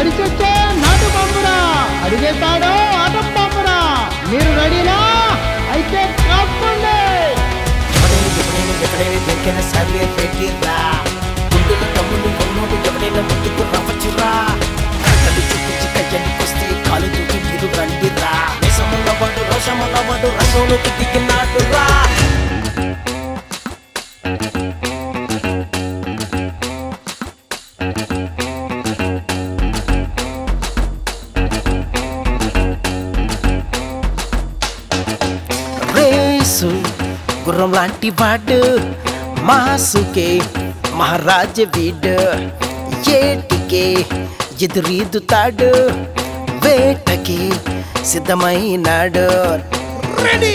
నడిచొచ్చే నాటు పంపురా అడిగేస్తాడు ఆట పంపురా మీరు రెడీనా అయితే కాపండి ఎవడైనా ఎప్పుడైనా దొరికిన సర్వే పెట్టిర్రా గుండెల తమ్ముడు కొన్నోడు ఎవడైనా ముందుకు రవ్వచ్చురా కళ్ళు చూపించి కయ్యనికొస్తే కాలు తూకి మీరు రండిరా దేశమున్న వాడు రోషమున్న వాడు రంగంలోకి దిగినాడురా రేసు గుర్రం లాంటి వాడు మాసుకే మహారాజ వీడు ఏటికే ఎదురీదుతాడు వేటకి సిద్ధమైనాడు రెడీ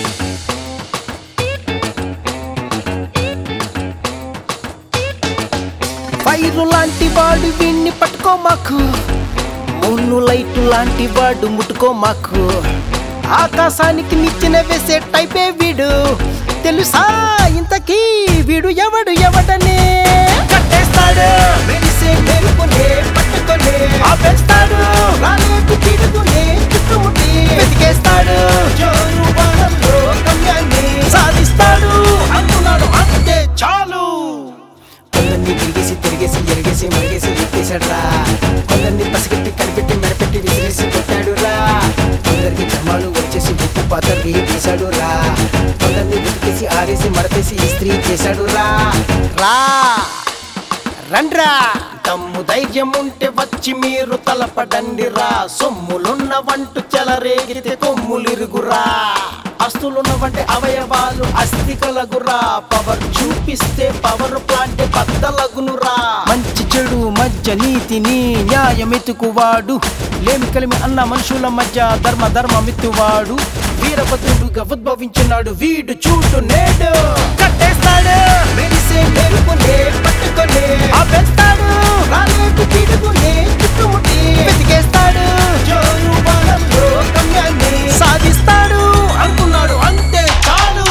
ఫైరు లాంటి వాడు వీణ్ణి పట్టుకో మాకు మున్ను లైటు లాంటి వాడు ముట్టుకో మాకు ఆకాశానికి నిచ్చెన వేసే టైపే వీడు తెలుసా ఇంతకీ వీడు ఎవడు ఎవడనే కట్టేస్తాడు మెరిసే మెరుపునే పట్టుకొని ఆపేస్తాడు రాలేకు తిరుగునే చుట్టుముట్టి వెతికేస్తాడు జోరు వానల్లో గమ్యాన్ని సాధిస్తాడు అంటున్నాడు అంతే చాలు కొందరిని తిరిగేసి తిరిగేసి ఎరిగేసి మరిగేసి ఎత్తేశాడురా కొందరిని పసిగట్టి కనిపెట్టి మెరపెట్టి విసిరేసి కొట్టాడు రా కొందరికి జమాలు వచ్చేసి ఉప్పు పాతర్రి తీశాడు రా కొందరిని ఉతికేసి ఆరేసి మడతేసి ఇస్త్రీ చేశాడు రా రా రండ్రా దమ్ము ధైర్యం ఉంటే వచ్చి మీరు తలపడండి రా సొమ్ములున్న వంటు చెలరేగితే కొమ్ములిరుగురా అస్తులున్నవంటే అవయవాలు అస్థి కలగురా పవర్ చూపిస్తే పవర్ ప్లాంట్ బద్దలగునురా మంచి చెడు మధ్య నీతిని న్యాయమెతుకువాడు లేమి కలిమి అన్న మనుషుల మధ్య ధర్మ ధర్మమిత్తువాడు వీరభద్రుడుగా ఉద్భవించున్నాడు వీడు చూడు నేడు కట్టేస్తాడు మెరిసే మెరుపునే పట్టుకొని ఆపేస్తాడు రాలేకు తిరుగునే చుట్టుముట్టి వెతికేస్తాడు జోరు బాణంలో గమ్యాన్ని సాధిస్తాడు అనుకున్నాడు అంతే చాలు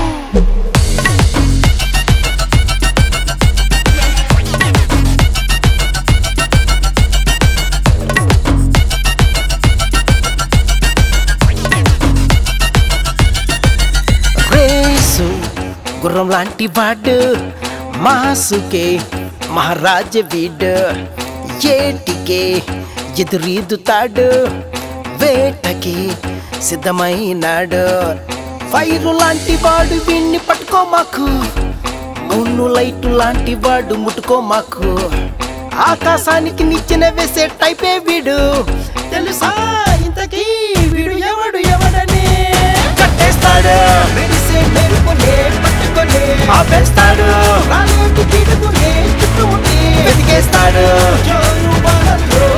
రేసు గుర్రం లాంటి వాడు మాసుకే మహారాజ వీడు ఏటికే ఎదురీదుతాడు వేటకి సిద్ధమైనాడు ఫైరు లాంటి వాడు వీణ్ణి పట్టుకో మాకు మున్ను లైటు లాంటి వాడు ముట్టుకో మాకు ఆకాశానికి నిచ్చెన వేసే టైపే వీడు తెలుసా ఇంతకీ వీడు ఎవడు ఎవడని కట్టేస్తాడు మెరిసే మెరుపునే పట్టుకొని ఆపేస్తాడు రాలేకు తిరుగునే చుట్టుముట్టి వెతికేస్తాడు జోరు బాణంలో